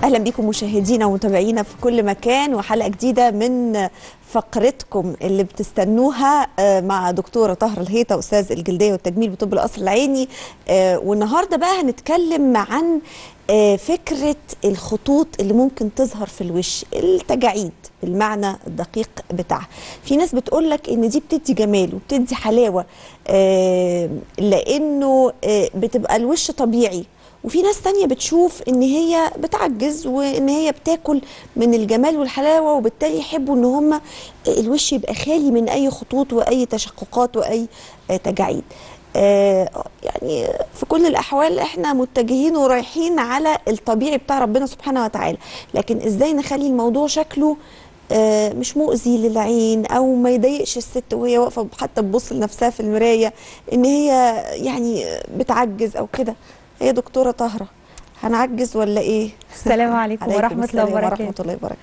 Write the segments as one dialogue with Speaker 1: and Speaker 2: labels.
Speaker 1: اهلا بكم مشاهدينا ومتابعينا في كل مكان وحلقه جديده من فقرتكم اللي بتستنوها آه، مع دكتوره طاهره الهيطه استاذ الجلديه والتجميل بطب القصر العيني آه، والنهارده بقى هنتكلم عن آه، فكره الخطوط اللي ممكن تظهر في الوش التجاعيد بالمعنى الدقيق بتاعها في ناس بتقول لك ان دي بتدي جمال وبتدي حلاوه آه، لانه آه، بتبقى الوش طبيعي وفي ناس تانية بتشوف ان هي بتعجز وان هي بتاكل من الجمال والحلاوه وبالتالي يحبوا ان هم الوش يبقى خالي من اي خطوط واي تشققات واي آه، تجاعيد آه، يعني في كل الاحوال احنا متجهين ورايحين على الطبيعي بتاع ربنا سبحانه وتعالى لكن ازاي نخلي الموضوع شكله آه، مش مؤذي للعين او ما يضايقش الست وهي واقفه حتى تبص لنفسها في المرايه ان هي يعني بتعجز او كده هي دكتوره طاهره هنعجز ولا ايه
Speaker 2: السلام عليكم ورحمة الله
Speaker 1: السلام
Speaker 2: وبركاته.
Speaker 1: ورحمه الله وبركاته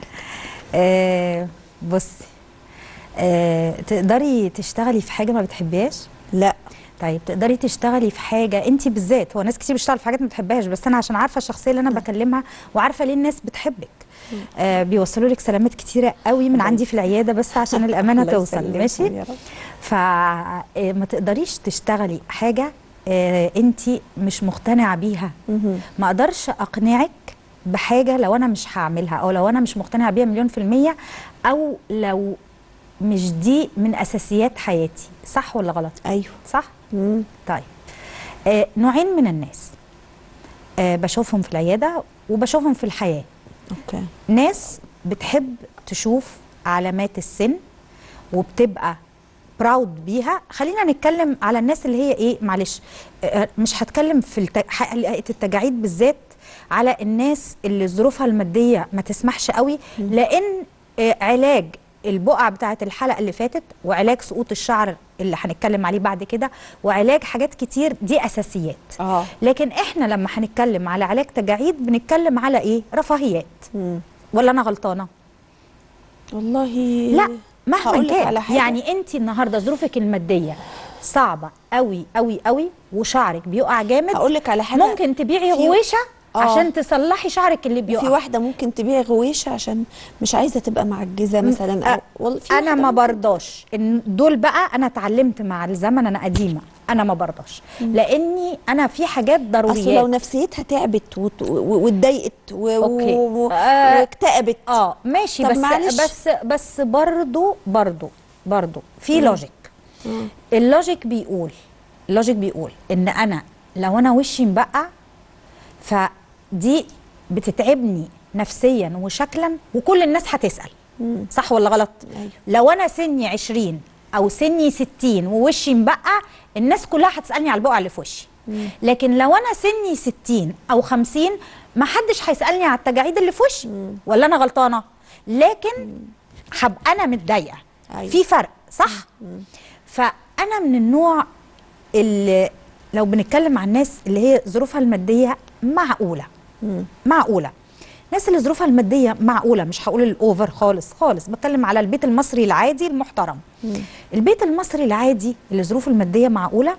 Speaker 2: آه بصي آه تقدري تشتغلي في حاجه ما بتحبيهاش
Speaker 1: لا
Speaker 2: طيب تقدري تشتغلي في حاجه انت بالذات هو ناس كتير بتشتغل في حاجات ما بتحبهاش بس انا عشان عارفه الشخصيه اللي انا بكلمها وعارفه ليه الناس بتحبك آه بيوصلوا لك سلامات كتيره قوي من عندي في العياده بس عشان الامانه
Speaker 1: الله
Speaker 2: توصل
Speaker 1: يسلمكم
Speaker 2: ماشي
Speaker 1: يا رب.
Speaker 2: فما تقدريش تشتغلي حاجه آه انت مش مقتنعه بيها
Speaker 1: مهم.
Speaker 2: ما اقدرش اقنعك بحاجه لو انا مش هعملها او لو انا مش مقتنعه بيها مليون في الميه او لو مش دي من اساسيات حياتي صح ولا غلط
Speaker 1: ايوه
Speaker 2: صح
Speaker 1: مم.
Speaker 2: طيب آه نوعين من الناس آه بشوفهم في العياده وبشوفهم في الحياه
Speaker 1: اوكي
Speaker 2: ناس بتحب تشوف علامات السن وبتبقى براود بيها خلينا نتكلم على الناس اللي هي ايه معلش آه، مش هتكلم في الت- حلقه التجاعيد بالذات على الناس اللي ظروفها الماديه ما تسمحش قوي لان آه، علاج البقع بتاعه الحلقه اللي فاتت وعلاج سقوط الشعر اللي هنتكلم عليه بعد كده وعلاج حاجات كتير دي اساسيات
Speaker 1: اه
Speaker 2: لكن احنا لما هنتكلم على علاج تجاعيد بنتكلم على ايه رفاهيات
Speaker 1: مم.
Speaker 2: ولا انا غلطانه
Speaker 1: والله
Speaker 2: لا مهما
Speaker 1: هقولك
Speaker 2: كان
Speaker 1: على حاجة.
Speaker 2: يعني انت النهارده ظروفك الماديه صعبه قوي قوي قوي وشعرك بيقع جامد
Speaker 1: هقول لك على حاجه
Speaker 2: ممكن تبيعي
Speaker 1: في-
Speaker 2: غويشه
Speaker 1: آه.
Speaker 2: عشان تصلحي شعرك اللي بيقع
Speaker 1: في واحده ممكن تبيع غويشه عشان مش عايزه تبقى معجزه مثلا او
Speaker 2: أ-
Speaker 1: والله في
Speaker 2: انا
Speaker 1: واحدة
Speaker 2: ما
Speaker 1: ممكن-
Speaker 2: برضاش ان دول بقى انا اتعلمت مع الزمن انا قديمه انا ما برضاش لاني انا في حاجات
Speaker 1: اصل لو
Speaker 2: ضروريات
Speaker 1: نفسيتها تعبت وت- و- واتضايقت و-
Speaker 2: أوكي.
Speaker 1: و- و-
Speaker 2: آه.
Speaker 1: واكتئبت
Speaker 2: اه ماشي
Speaker 1: طب
Speaker 2: بس
Speaker 1: معلش.
Speaker 2: بس بس برضو برضو برضو في لوجيك اللوجيك بيقول اللوجيك بيقول ان انا لو انا وشي مبقع فدي بتتعبني نفسيا وشكلا وكل الناس هتسال صح ولا غلط
Speaker 1: أيوة.
Speaker 2: لو انا سني 20 او سني 60 ووشي مبقع الناس كلها هتسالني على البقع اللي في وشي لكن لو انا سني 60 او 50 ما حدش هيسالني على التجاعيد اللي في وشي ولا انا غلطانه لكن هبقى انا متضايقه
Speaker 1: أيوة.
Speaker 2: في فرق صح فانا من النوع اللي لو بنتكلم عن الناس اللي هي ظروفها الماديه معقوله معقوله الناس اللي ظروفها الماديه معقوله مش هقول الاوفر خالص خالص بتكلم على البيت المصري العادي المحترم البيت المصري العادي اللي ظروفه الماديه معقوله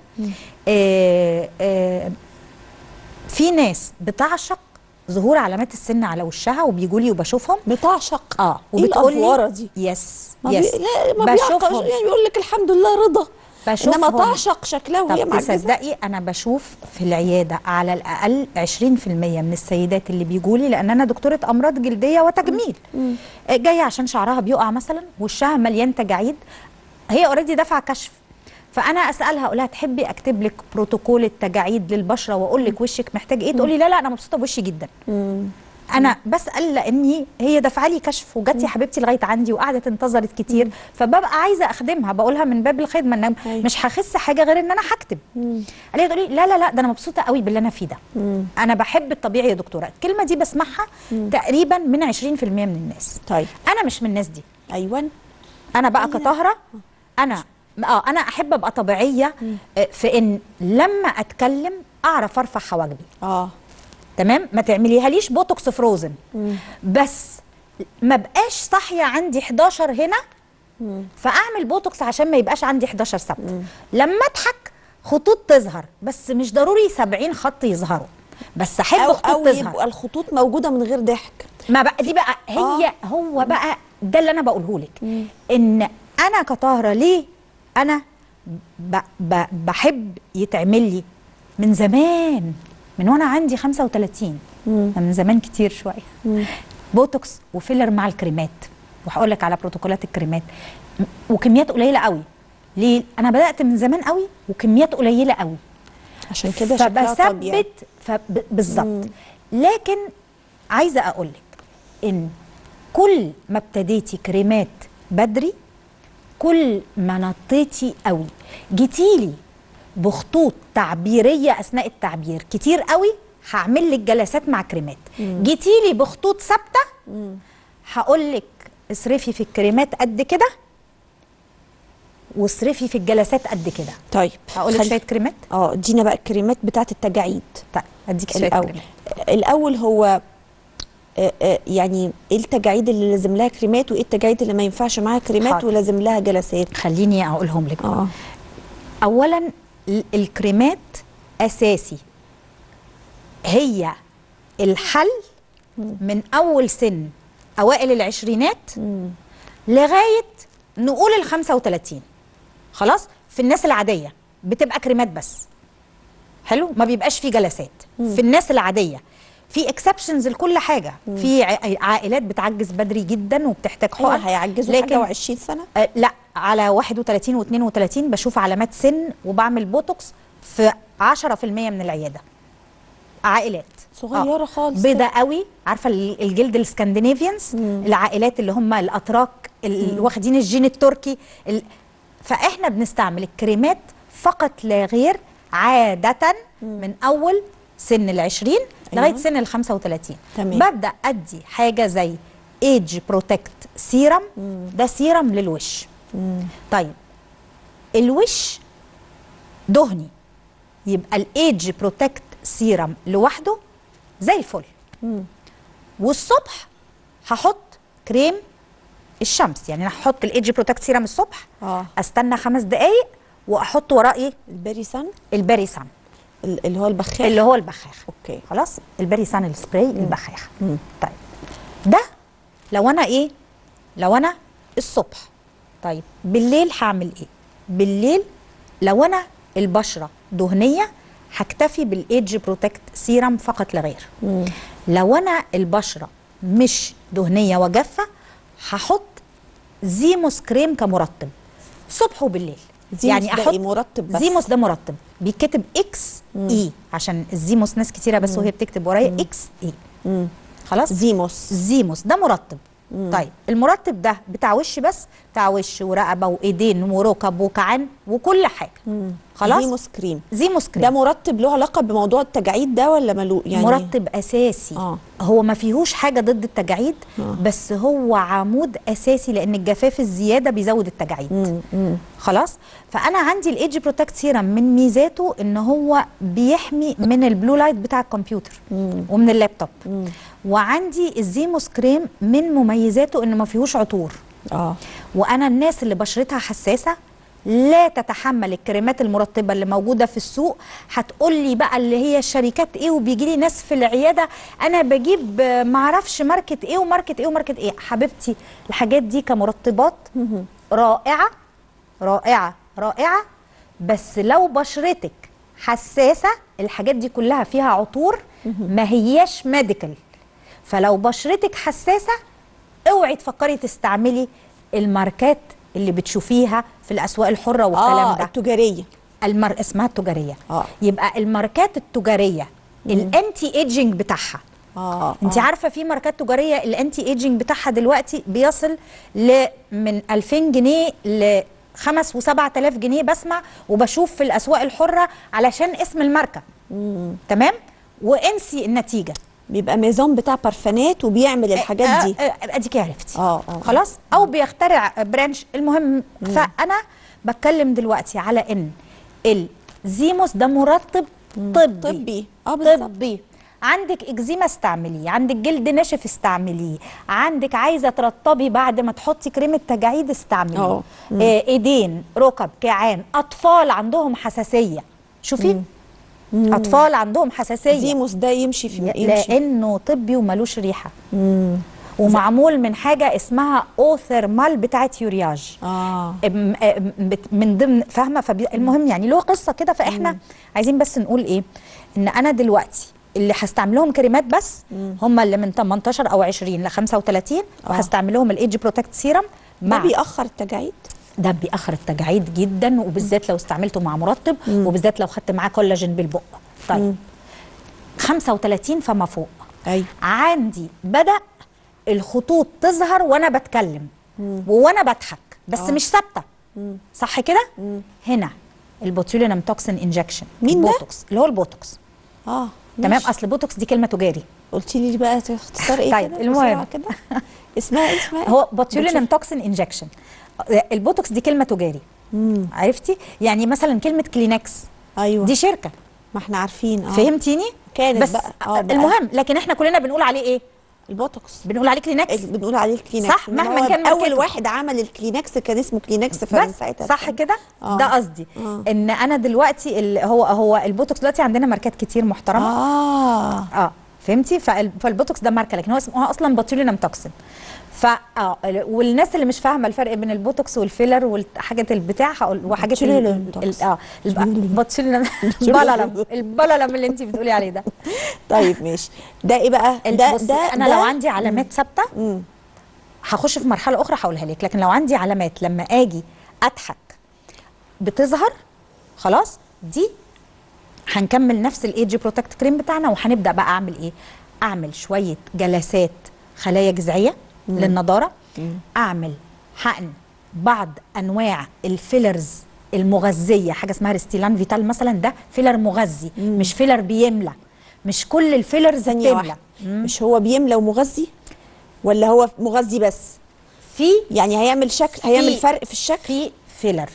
Speaker 2: آه آه في ناس بتعشق ظهور علامات السن على وشها وبيجوا لي وبشوفهم
Speaker 1: بتعشق
Speaker 2: اه
Speaker 1: ايه
Speaker 2: وبتقول
Speaker 1: الافوره
Speaker 2: لي
Speaker 1: دي
Speaker 2: يس
Speaker 1: ما بي...
Speaker 2: يس
Speaker 1: لا ما بيعقش
Speaker 2: بشوفهم
Speaker 1: يعني بيقول لك الحمد لله رضا
Speaker 2: بشوفهم.
Speaker 1: انما تعشق شكلها وهي
Speaker 2: طب
Speaker 1: معجزه
Speaker 2: تصدقي انا بشوف في العياده على الاقل 20% من السيدات اللي بيجوا لي لان انا دكتوره امراض جلديه وتجميل آه، جايه عشان شعرها بيقع مثلا وشها مليان تجاعيد هي اوريدي دافعه كشف فانا اسالها اقول لها تحبي اكتب لك بروتوكول التجاعيد للبشره واقول لك وشك محتاج ايه تقولي لا لا انا مبسوطه بوشي جدا انا بسال لاني هي دافعه لي كشف وجت يا حبيبتي لغايه عندي وقعدت انتظرت كتير فببقى عايزه اخدمها بقولها من باب الخدمه ان
Speaker 1: أيوة.
Speaker 2: مش هخس حاجه غير ان انا هكتب عليها تقولي لا لا لا ده انا مبسوطه قوي باللي انا فيه ده انا بحب الطبيعي يا دكتوره الكلمه دي بسمعها تقريبا من 20% من الناس
Speaker 1: طيب
Speaker 2: انا مش من الناس دي
Speaker 1: ايوه
Speaker 2: انا بقى
Speaker 1: أيوة.
Speaker 2: كطاهره انا اه انا احب ابقى طبيعيه آه، في ان لما اتكلم اعرف ارفع حواجبي
Speaker 1: اه
Speaker 2: تمام ما تعمليها ليش بوتوكس فروزن بس ما بقاش صاحيه عندي 11 هنا فاعمل بوتوكس عشان ما يبقاش عندي 11 ثابته لما اضحك خطوط تظهر بس مش ضروري 70 خط يظهروا بس احب
Speaker 1: او
Speaker 2: خطوط
Speaker 1: او
Speaker 2: تظهر
Speaker 1: يبقى الخطوط موجوده من غير ضحك
Speaker 2: ما بقى دي بقى هي آه. هو بقى ده اللي انا بقوله لك ان انا كطاهره ليه انا ب ب بحب يتعمل لي من زمان من وانا عندي 35 من زمان كتير شويه بوتوكس وفيلر مع الكريمات وهقول لك على بروتوكولات الكريمات م- وكميات قليله قوي ليه انا بدات من زمان قوي وكميات قليله قوي
Speaker 1: عشان كده شكلها طبيعي
Speaker 2: فبثبت فب... بالظبط لكن عايزه اقول لك ان كل ما ابتديتي كريمات بدري كل ما نطيتي قوي جيتيلي بخطوط تعبيريه اثناء التعبير كتير قوي هعمل لك جلسات مع كريمات جيتيلي بخطوط ثابته هقول لك اصرفي في الكريمات قد كده واصرفي في الجلسات قد كده
Speaker 1: طيب
Speaker 2: هقول لك
Speaker 1: خلي-
Speaker 2: شويه كريمات
Speaker 1: اه ادينا بقى الكريمات بتاعت التجاعيد
Speaker 2: طيب اديك شويه
Speaker 1: الاول
Speaker 2: كريمات
Speaker 1: الاول هو آه، آه، يعني ايه التجاعيد اللي لازم لها كريمات وايه التجاعيد اللي ما ينفعش معاها كريمات
Speaker 2: حاضر.
Speaker 1: ولازم لها جلسات
Speaker 2: خليني اقولهم لك
Speaker 1: اه
Speaker 2: اولا ال- الكريمات اساسي هي الحل من اول سن اوائل العشرينات لغايه نقول ال 35 خلاص في الناس العاديه بتبقى كريمات بس حلو ما بيبقاش فيه جلسات في الناس العاديه في اكسبشنز لكل حاجه في ع- عائلات بتعجز بدري جدا وبتحتاج
Speaker 1: هو
Speaker 2: حقن
Speaker 1: هيعجزوا
Speaker 2: لكن
Speaker 1: حاجه و20 سنه
Speaker 2: آه، لا على 31 و32 بشوف علامات سن وبعمل بوتوكس في 10% من العياده عائلات
Speaker 1: صغيرة خالص
Speaker 2: بيضة قوي عارفه ال- الجلد الاسكندنافيانز العائلات اللي هم الاتراك اللي واخدين الجين التركي ال... فاحنا بنستعمل الكريمات فقط لا غير عاده من اول سن العشرين لغايه
Speaker 1: أيوة.
Speaker 2: سن ال 35
Speaker 1: تمام.
Speaker 2: ببدا ادي حاجه زي ايج بروتكت سيرم ده سيرم للوش طيب الوش دهني يبقى الايدج بروتكت سيرم لوحده زي الفل والصبح هحط كريم الشمس يعني انا هحط الايدج بروتكت سيرم الصبح
Speaker 1: اه
Speaker 2: استنى خمس دقايق واحط وراه ايه
Speaker 1: البيري سان
Speaker 2: البيري سان
Speaker 1: ال- اللي هو البخاخ
Speaker 2: اللي هو البخاخ
Speaker 1: اوكي
Speaker 2: خلاص البيري سان السبراي البخاخ طيب ده لو انا ايه لو انا الصبح طيب بالليل هعمل ايه بالليل لو انا البشره دهنيه هكتفي بالايدج بروتكت سيرم فقط لا غير لو انا البشره مش دهنيه وجافه هحط زيموس كريم كمرطب صبح وبالليل
Speaker 1: زيموس ده إيه؟ مرطب بس؟
Speaker 2: زيموس ده مرطب بيتكتب اكس اي عشان الزيموس ناس كتيره بس وهي بتكتب ورايا اكس اي خلاص
Speaker 1: زيموس
Speaker 2: زيموس ده مرطب طيب المرطب ده بتاع وش بس بتاع وش ورقبه وايدين وركب وكعان وكل حاجه خلاص
Speaker 1: زيموس كريم
Speaker 2: زيموس كريم
Speaker 1: ده مرطب له علاقه بموضوع التجاعيد ده ولا ملو يعني
Speaker 2: مرطب اساسي
Speaker 1: آه.
Speaker 2: هو ما فيهوش حاجه ضد التجاعيد بس هو عمود اساسي لان الجفاف الزياده بيزود التجاعيد خلاص فانا عندي الايدج بروتكت سيرم من ميزاته ان هو بيحمي من البلو لايت بتاع الكمبيوتر ومن اللابتوب وعندي الزيموس كريم من مميزاته انه ما فيهوش عطور
Speaker 1: اه
Speaker 2: وانا الناس اللي بشرتها حساسه لا تتحمل الكريمات المرطبه اللي موجوده في السوق هتقول لي بقى اللي هي الشركات ايه وبيجي لي ناس في العياده انا بجيب آه، معرفش ماركه ايه وماركه ايه وماركه ايه حبيبتي الحاجات دي كمرطبات رائعه رائعه رائعه بس لو بشرتك حساسه الحاجات دي كلها فيها عطور ما هياش ميديكال فلو بشرتك حساسه اوعي تفكري تستعملي الماركات اللي بتشوفيها في الاسواق الحره والكلام
Speaker 1: اه
Speaker 2: ده
Speaker 1: التجاريه
Speaker 2: المر... اسمها التجاريه
Speaker 1: آه.
Speaker 2: يبقى الماركات التجاريه الانتي ايجينج بتاعها
Speaker 1: اه
Speaker 2: انت
Speaker 1: آه.
Speaker 2: عارفه في ماركات تجاريه الانتي ايجينج بتاعها دلوقتي بيصل ل من 2000 جنيه ل 5 و7000 جنيه بسمع وبشوف في الاسواق الحره علشان اسم الماركه تمام وانسي النتيجه
Speaker 1: بيبقى ميزان بتاع برفانات وبيعمل الحاجات دي
Speaker 2: آه، آه، اديكي عرفتي
Speaker 1: آه، آه.
Speaker 2: خلاص او بيخترع برانش المهم فانا بتكلم دلوقتي على ان الزيموس ده مرطب طبي
Speaker 1: طبي اه بالظبط
Speaker 2: طبي عندك اكزيما استعمليه عندك جلد ناشف استعمليه عندك عايزه ترطبي بعد ما تحطي كريم التجاعيد استعمليه
Speaker 1: اه.
Speaker 2: آه ايدين ركب كعان اطفال عندهم حساسيه شوفي اطفال عندهم حساسيه
Speaker 1: زيموس ده يمشي في يمشي
Speaker 2: لانه طبي وملوش ريحه ومعمول من حاجه اسمها اوثرمال بتاعت يورياج
Speaker 1: اه
Speaker 2: م- م- بت- من ضمن فاهمه فالمهم يعني له قصه كده فاحنا عايزين بس نقول ايه ان انا دلوقتي اللي هستعملهم كريمات بس هم اللي من 18 او 20 ل 35 وهستعملهم الايدج بروتكت سيرم
Speaker 1: ده
Speaker 2: مع
Speaker 1: بيأخر التجاعيد
Speaker 2: ده بيأخر التجاعيد جدا وبالذات لو استعملته مع مرطب وبالذات لو خدت معاه كولاجين بالبق طيب 35 فما فوق
Speaker 1: ايوه
Speaker 2: عندي بدأ الخطوط تظهر وانا بتكلم وانا بضحك بس
Speaker 1: آه.
Speaker 2: مش ثابته صح كده هنا البوتولينم توكسين انجكشن
Speaker 1: مين ده؟
Speaker 2: البوتوكس اللي هو البوتوكس
Speaker 1: اه
Speaker 2: تمام
Speaker 1: ماشي.
Speaker 2: اصل بوتوكس دي كلمه تجاري
Speaker 1: قلتي لي بقى اختصار ايه
Speaker 2: طيب،
Speaker 1: كده
Speaker 2: المهم.
Speaker 1: بسرعة كده اسمها ايه اسمها إيه؟
Speaker 2: هو بوتولينم توكسين انجكشن البوتوكس دي كلمه تجاري عرفتي يعني مثلا كلمه كلينكس
Speaker 1: ايوه
Speaker 2: دي شركه
Speaker 1: ما احنا عارفين اه
Speaker 2: فهمتيني
Speaker 1: كانت
Speaker 2: بس
Speaker 1: بقى. آه، بقى.
Speaker 2: المهم لكن احنا كلنا بنقول عليه ايه
Speaker 1: البوتوكس
Speaker 2: بنقول عليه كلينكس
Speaker 1: بنقول عليه الكلينكس
Speaker 2: صح،
Speaker 1: إن
Speaker 2: مهما
Speaker 1: هو
Speaker 2: كان
Speaker 1: اول
Speaker 2: ماركته.
Speaker 1: واحد عمل الكلينكس كان اسمه كلينكس فمن
Speaker 2: بس
Speaker 1: ساعتها
Speaker 2: صح كده
Speaker 1: آه.
Speaker 2: ده قصدي
Speaker 1: آه.
Speaker 2: ان انا دلوقتي ال- هو هو البوتوكس دلوقتي عندنا ماركات كتير محترمه
Speaker 1: اه
Speaker 2: اه فهمتي فال- فالبوتوكس ده ماركه لكن هو اسمه هو اصلا بوتولينم توكسين ف اه ال- والناس اللي مش فاهمه الفرق بين البوتوكس والفيلر والحاجات البتاع هقول وحاجات ال-
Speaker 1: بوتولينم
Speaker 2: ال-
Speaker 1: توكسين.
Speaker 2: اه البوتولينم البللم البللم اللي انت بتقولي عليه ده
Speaker 1: طيب ماشي ده ايه بقى ده
Speaker 2: بصي،
Speaker 1: ده
Speaker 2: انا
Speaker 1: ده
Speaker 2: لو عندي علامات ثابته
Speaker 1: مم.
Speaker 2: هخش في مرحله اخرى هقولها لك لكن لو عندي علامات لما اجي اضحك بتظهر خلاص دي هنكمل نفس الايدج بروتكت كريم بتاعنا وهنبدا بقى اعمل ايه اعمل شويه جلسات خلايا جذعيه للنضاره اعمل حقن بعض انواع الفيلرز المغذيه حاجه اسمها ريستيلان فيتال مثلا ده فيلر مغذي مش فيلر بيملى مش كل الفيلرز
Speaker 1: ثانية
Speaker 2: بتملى
Speaker 1: واحدة مش هو بيملى ومغذي ولا هو مغذي بس
Speaker 2: في
Speaker 1: يعني هيعمل شكل هيعمل
Speaker 2: في-
Speaker 1: فرق في الشكل
Speaker 2: في فيلر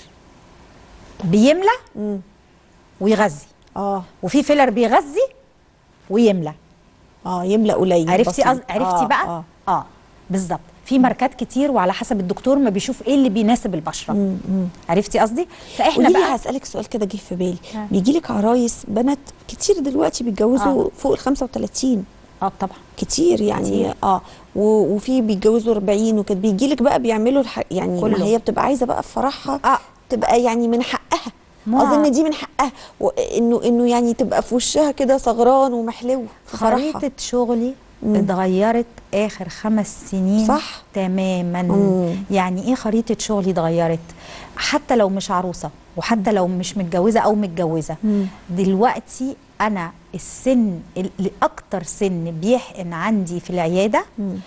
Speaker 2: بيملى ويغذي
Speaker 1: اه
Speaker 2: وفي فيلر بيغذي ويملى
Speaker 1: اه يملى قليل
Speaker 2: عرفتي
Speaker 1: بسيط.
Speaker 2: أز... عرفتي
Speaker 1: آه،
Speaker 2: بقى
Speaker 1: اه
Speaker 2: اه بالظبط في ماركات كتير وعلى حسب الدكتور ما بيشوف ايه اللي بيناسب البشره عرفتي قصدي فاحنا
Speaker 1: قولي لي
Speaker 2: بقى
Speaker 1: هسألك سؤال كده جه في بالي
Speaker 2: ها.
Speaker 1: بيجي لك عرايس بنات كتير دلوقتي بيتجوزوا
Speaker 2: آه.
Speaker 1: فوق ال 35
Speaker 2: اه طبعا
Speaker 1: كتير يعني
Speaker 2: كتير.
Speaker 1: اه و- وفي بيتجوزوا 40 وكده بيجي لك بقى بيعملوا الح... يعني
Speaker 2: كله.
Speaker 1: ما هي بتبقى عايزه بقى في فرحها
Speaker 2: آه.
Speaker 1: تبقى يعني من حقها
Speaker 2: ما-
Speaker 1: اظن دي من حقها وانه انه يعني تبقى في وشها كده صغران ومحلو في فرحها
Speaker 2: خريطه شغلي اتغيرت اخر خمس سنين
Speaker 1: صح.
Speaker 2: تماما
Speaker 1: مم.
Speaker 2: يعني ايه خريطه شغلي اتغيرت حتى لو مش عروسه وحتى لو مش متجوزه او متجوزه دلوقتي انا السن اللي اكتر سن بيحقن عندي في العياده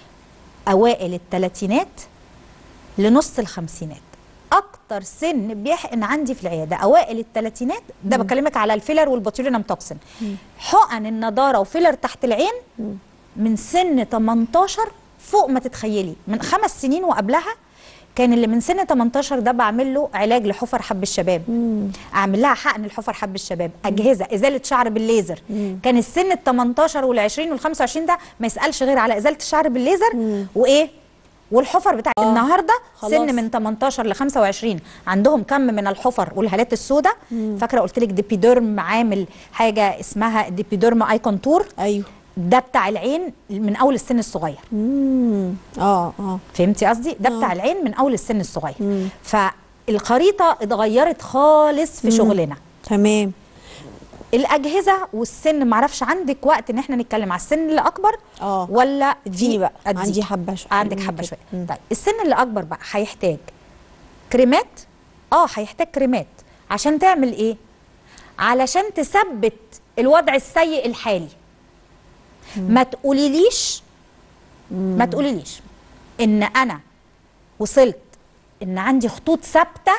Speaker 2: اوائل الثلاثينات لنص الخمسينات اكتر سن بيحقن عندي في العياده اوائل الثلاثينات ده بكلمك على الفيلر والبوتولينم توكسين حقن النضاره وفيلر تحت العين من سن 18 فوق ما تتخيلي من خمس سنين وقبلها كان اللي من سن 18 ده بعمل له علاج لحفر حب الشباب اعمل لها حقن لحفر حب الشباب اجهزه ازاله شعر بالليزر كان السن ال 18 وال 20 وال 25 ده ما يسالش غير على ازاله الشعر بالليزر وايه والحفر بتاعت
Speaker 1: آه،
Speaker 2: النهارده
Speaker 1: خلاص.
Speaker 2: سن من 18 ل 25 عندهم كم من الحفر والهالات السوداء فاكره قلت لك ديبيديرم عامل حاجه اسمها ديبيديرم اي كونتور
Speaker 1: ايوه
Speaker 2: ده بتاع العين من اول السن الصغير
Speaker 1: امم اه اه
Speaker 2: فهمتي قصدي ده بتاع العين من اول السن الصغير فالخريطه اتغيرت خالص في شغلنا
Speaker 1: تمام
Speaker 2: الاجهزه والسن معرفش عندك وقت ان احنا نتكلم على السن اللي اكبر
Speaker 1: آه.
Speaker 2: ولا
Speaker 1: اديني بقى
Speaker 2: أديك.
Speaker 1: عندي حبه شويه
Speaker 2: عندك
Speaker 1: حلوين
Speaker 2: حبه
Speaker 1: كده.
Speaker 2: شويه
Speaker 1: مم.
Speaker 2: طيب السن اللي اكبر بقى هيحتاج كريمات اه هيحتاج كريمات عشان تعمل ايه علشان تثبت الوضع السيء الحالي ما تقوليليش ما تقوليليش ان انا وصلت ان عندي خطوط ثابته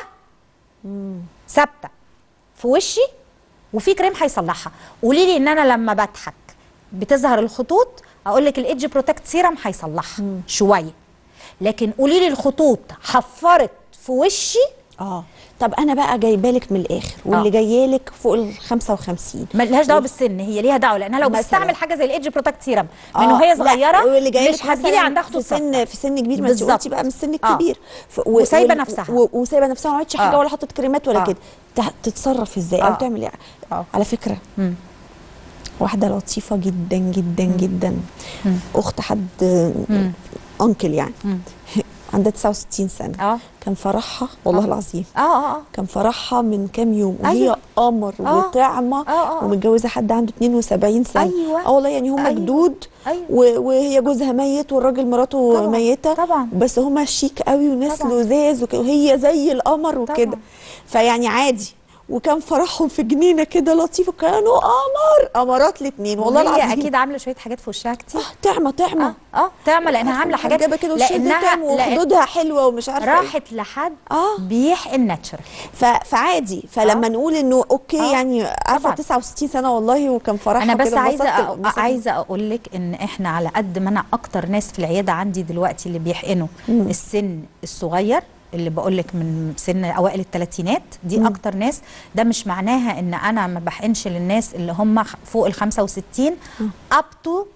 Speaker 2: ثابته في وشي وفي كريم هيصلحها قولي لي ان انا لما بضحك بتظهر الخطوط اقول لك الايدج بروتكت سيرم هيصلحها شويه لكن قولي لي الخطوط حفرت في وشي
Speaker 1: اه طب انا بقى جايبه لك من الاخر واللي
Speaker 2: آه.
Speaker 1: جايه لك فوق ال 55
Speaker 2: ملهاش دعوه بالسن هي ليها دعوه لانها لو
Speaker 1: مثلاً.
Speaker 2: بتستعمل حاجه زي الايدج بروتكت سيرم من
Speaker 1: آه،
Speaker 2: وهي
Speaker 1: لا،
Speaker 2: صغيره
Speaker 1: واللي جاي
Speaker 2: مش
Speaker 1: لك
Speaker 2: هتجيلي
Speaker 1: مثلاً
Speaker 2: عندها
Speaker 1: في
Speaker 2: خطوط
Speaker 1: سن
Speaker 2: سطح.
Speaker 1: في سن كبير ما انت
Speaker 2: بالظبط.
Speaker 1: قلتي بقى من السن
Speaker 2: آه.
Speaker 1: الكبير ف- و-
Speaker 2: وسايبة
Speaker 1: وال-
Speaker 2: نفسها.
Speaker 1: و- وسايبه نفسها ما عملتش حاجه
Speaker 2: آه.
Speaker 1: ولا حطت كريمات ولا
Speaker 2: آه.
Speaker 1: كده تع- تتصرف ازاي او
Speaker 2: آه.
Speaker 1: تعمل ايه
Speaker 2: آه.
Speaker 1: على فكره
Speaker 2: مم.
Speaker 1: واحده لطيفه جدا جدا جدا
Speaker 2: مم.
Speaker 1: اخت حد
Speaker 2: مم.
Speaker 1: انكل يعني
Speaker 2: مم.
Speaker 1: عندها 69 سنه
Speaker 2: اه
Speaker 1: كان فرحها والله
Speaker 2: آه.
Speaker 1: العظيم
Speaker 2: اه اه اه
Speaker 1: كان فرحها من كام يوم وهي
Speaker 2: أيوة.
Speaker 1: قمر
Speaker 2: آه.
Speaker 1: وطعمه
Speaker 2: آه، آه، آه.
Speaker 1: ومتجوزه حد عنده 72 سنه
Speaker 2: أيوة.
Speaker 1: اه والله يعني هم
Speaker 2: أيوة.
Speaker 1: جدود
Speaker 2: أيوة.
Speaker 1: و- وهي جوزها ميت والراجل مراته
Speaker 2: طبعاً،
Speaker 1: ميته
Speaker 2: طبعاً.
Speaker 1: بس هم شيك قوي وناس
Speaker 2: طبعاً.
Speaker 1: لذاذ وك- وهي زي القمر وكده
Speaker 2: طبعاً.
Speaker 1: فيعني عادي وكان فرحهم في جنينه كده لطيفه كانوا قمر قمرات الاثنين والله
Speaker 2: وهي
Speaker 1: العظيم
Speaker 2: اكيد عامله شويه حاجات في وشها كتير
Speaker 1: آه، طعمه طعمه
Speaker 2: اه اه تعمل لانها عامله حاجات
Speaker 1: جابه كده وشها
Speaker 2: لانها
Speaker 1: طعم
Speaker 2: لأن
Speaker 1: وخدودها حلوه ومش عارفه إيه.
Speaker 2: راحت لحد
Speaker 1: آه.
Speaker 2: بيحقن ناتشرال
Speaker 1: ف... فعادي فلما
Speaker 2: آه.
Speaker 1: نقول انه اوكي
Speaker 2: آه.
Speaker 1: يعني عارفه
Speaker 2: طبعاً.
Speaker 1: 69 سنه والله وكان فرحها
Speaker 2: انا بس
Speaker 1: كده
Speaker 2: عايزه
Speaker 1: انبسطت-
Speaker 2: أ-
Speaker 1: انبسطت.
Speaker 2: عايزه اقول لك ان احنا على قد ما انا اكتر ناس في العياده عندي دلوقتي اللي بيحقنوا السن الصغير اللي بقول لك من سن اوائل الثلاثينات دي اكتر ناس ده مش معناها ان انا ما بحقنش للناس اللي هم خ- فوق ال 65 اب تو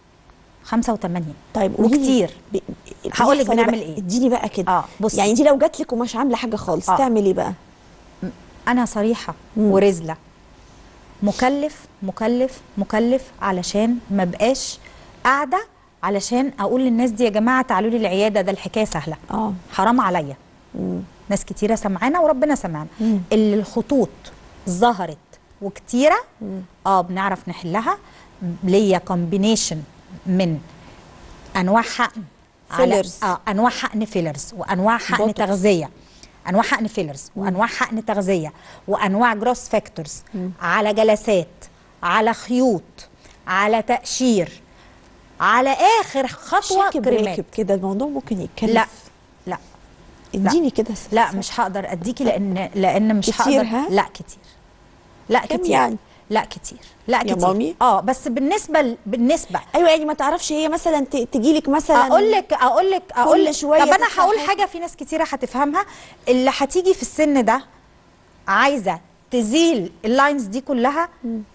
Speaker 2: 85
Speaker 1: طيب قولي لي
Speaker 2: وكتير
Speaker 1: ب...
Speaker 2: هقول لك
Speaker 1: بيحصل
Speaker 2: بنعمل
Speaker 1: بقى؟
Speaker 2: إيه.
Speaker 1: اديني بقى كده
Speaker 2: آه، بصي.
Speaker 1: يعني دي لو جات لك ومش عامله حاجه خالص
Speaker 2: آه.
Speaker 1: تعمل ايه بقى
Speaker 2: انا صريحه ورزله مكلف مكلف مكلف علشان ما بقاش قاعده علشان اقول للناس دي يا جماعه تعالوا لي العياده ده الحكايه سهله
Speaker 1: اه
Speaker 2: حرام عليا ناس كتيره سمعانا وربنا سمعنا اللي الخطوط ظهرت وكتيره اه بنعرف نحلها ليا كومبينيشن من انواع حقن على-
Speaker 1: فيلرز.
Speaker 2: اه انواع حقن فيلرز وانواع حقن
Speaker 1: بوتوكس.
Speaker 2: تغذيه انواع حقن فيلرز وانواع حقن تغذيه وانواع جروس فاكتورز على جلسات على خيوط على تقشير على اخر خطوه
Speaker 1: شاكب
Speaker 2: كريمات
Speaker 1: راكب كده الموضوع ممكن يتكلف
Speaker 2: لا لا
Speaker 1: اديني كده
Speaker 2: لا مش هقدر اديكي لان لان مش
Speaker 1: كتير،
Speaker 2: هقدر
Speaker 1: ها؟
Speaker 2: لا كتير لا
Speaker 1: كم
Speaker 2: كتير
Speaker 1: يعني؟
Speaker 2: لا كتير لا
Speaker 1: يا
Speaker 2: كتير
Speaker 1: مامي؟
Speaker 2: اه بس بالنسبه ل- بالنسبه
Speaker 1: ايوه يعني ما تعرفش هي مثلا تجي لك مثلا
Speaker 2: اقول لك اقول لك اقول لك
Speaker 1: شوية
Speaker 2: طب انا
Speaker 1: تطلع
Speaker 2: هقول
Speaker 1: حاجة.
Speaker 2: حاجه في ناس كتيره هتفهمها اللي هتيجي في السن ده عايزه تزيل اللاينز دي كلها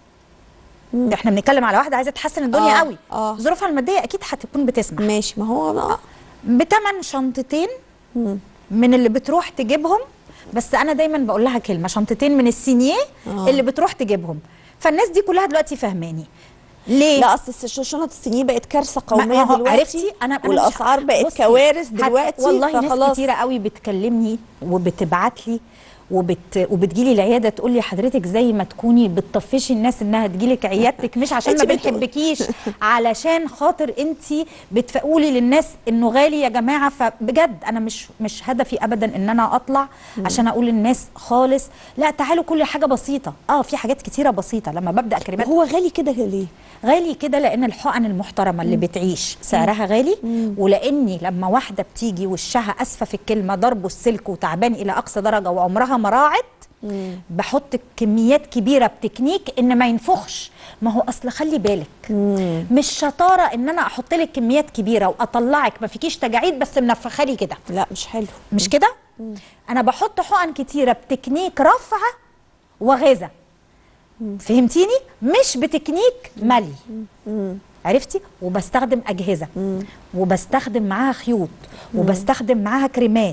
Speaker 2: ده احنا بنتكلم على واحده عايزه تحسن الدنيا
Speaker 1: آه،
Speaker 2: قوي
Speaker 1: آه.
Speaker 2: ظروفها الماديه اكيد هتكون بتسمح
Speaker 1: ماشي ما هو آه.
Speaker 2: بتمن شنطتين من اللي بتروح تجيبهم بس انا دايما بقول لها كلمه شنطتين من السينيه
Speaker 1: آه.
Speaker 2: اللي بتروح تجيبهم فالناس دي كلها دلوقتي فاهماني ليه
Speaker 1: لا اصل الس- شنط السنين بقت كارثه
Speaker 2: ما-
Speaker 1: قوميه
Speaker 2: ما هو
Speaker 1: دلوقتي
Speaker 2: عرفتي انا أنا مش-
Speaker 1: والاسعار بقت
Speaker 2: بصي،
Speaker 1: كوارث
Speaker 2: هت-
Speaker 1: دلوقتي
Speaker 2: والله ناس
Speaker 1: فخلاص
Speaker 2: كتيره قوي بتكلمني وبتبعت لي وبت وبتجيلي العياده تقول لي حضرتك زي ما تكوني بتطفشي الناس انها تجيلك عيادتك مش عشان ما
Speaker 1: أنت بتقول-
Speaker 2: بنحبكيش علشان خاطر انت بتقولي للناس انه غالي يا جماعه فبجد انا مش مش هدفي ابدا ان انا اطلع عشان اقول للناس خالص لا تعالوا كل حاجه بسيطه اه في حاجات كتيره بسيطه لما ببدا كريمات
Speaker 1: هو غالي كده ليه
Speaker 2: غالي كده لان الحقن المحترمه اللي بتعيش سعرها غالي ولاني لما واحده بتيجي وشها اسفه في الكلمه ضربه السلك وتعبان الى اقصى درجه وعمرها ما راعت بحط كميات كبيره بتكنيك ان ما ينفخش ما هو اصل خلي بالك مش شطاره ان انا احط لك كميات كبيره واطلعك ما فيكيش تجاعيد بس منفخه لي كده
Speaker 1: لا مش حلو
Speaker 2: مش كده انا بحط حقن كتيره بتكنيك رفع وغذا فهمتيني مش بتكنيك ملي عرفتي وبستخدم اجهزه وبستخدم معاها خيوط وبستخدم معاها كريمات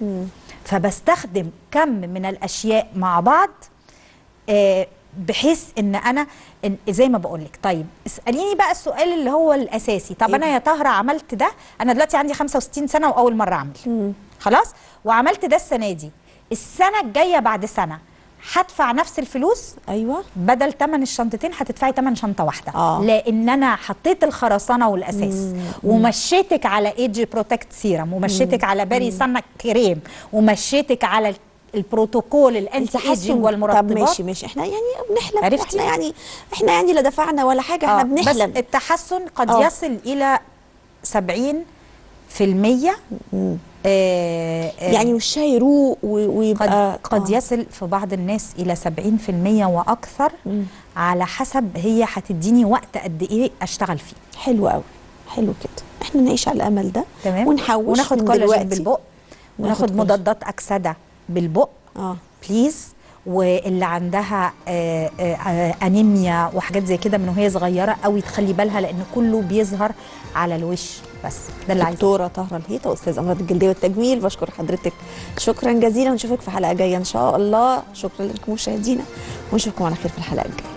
Speaker 2: فبستخدم كم من الاشياء مع بعض آه، بحيث ان انا إن زي ما بقول لك طيب اساليني بقى السؤال اللي هو الاساسي طب
Speaker 1: إيه
Speaker 2: انا يا طهره عملت ده انا دلوقتي عندي 65 سنه واول مره اعمل خلاص وعملت ده السنه دي السنه الجايه بعد سنه هدفع نفس الفلوس
Speaker 1: ايوه
Speaker 2: بدل ثمن الشنطتين هتدفعي ثمن شنطه واحده
Speaker 1: آه.
Speaker 2: لان انا حطيت الخرسانه والاساس ومشيتك على ايدج بروتكت سيرم ومشيتك على باري سنك كريم ومشيتك على ال- البروتوكول الانتي ايجنج والمرطبات
Speaker 1: طب ماشي ماشي احنا يعني بنحلم
Speaker 2: عرفتي؟
Speaker 1: احنا يعني احنا يعني لا دفعنا ولا حاجه احنا
Speaker 2: آه،
Speaker 1: بنحلم
Speaker 2: بس التحسن قد
Speaker 1: آه.
Speaker 2: يصل الى 70 في المية آه آه
Speaker 1: يعني وشها يروق و-
Speaker 2: قد,
Speaker 1: ويبقى
Speaker 2: قد
Speaker 1: آه.
Speaker 2: يصل في بعض الناس الى 70% واكثر على حسب هي هتديني وقت قد ايه اشتغل فيه
Speaker 1: حلو قوي حلو كده احنا نعيش على الامل ده
Speaker 2: تمام
Speaker 1: ونحوش
Speaker 2: وناخد
Speaker 1: من
Speaker 2: كولاجين
Speaker 1: دلوقتي.
Speaker 2: بالبق وناخد
Speaker 1: كولاجين.
Speaker 2: مضادات اكسده بالبق
Speaker 1: اه
Speaker 2: بليز واللي عندها آه، آه، آه، انيميا وحاجات زي كده من وهي صغيره قوي تخلي بالها لان كله بيظهر على الوش بس ده اللي عايزه
Speaker 1: دكتوره طاهره الهيطه استاذ امراض الجلديه والتجميل بشكر حضرتك شكرا جزيلا ونشوفك في حلقه جايه ان شاء الله شكرا لكم مشاهدينا ونشوفكم على خير في الحلقه الجايه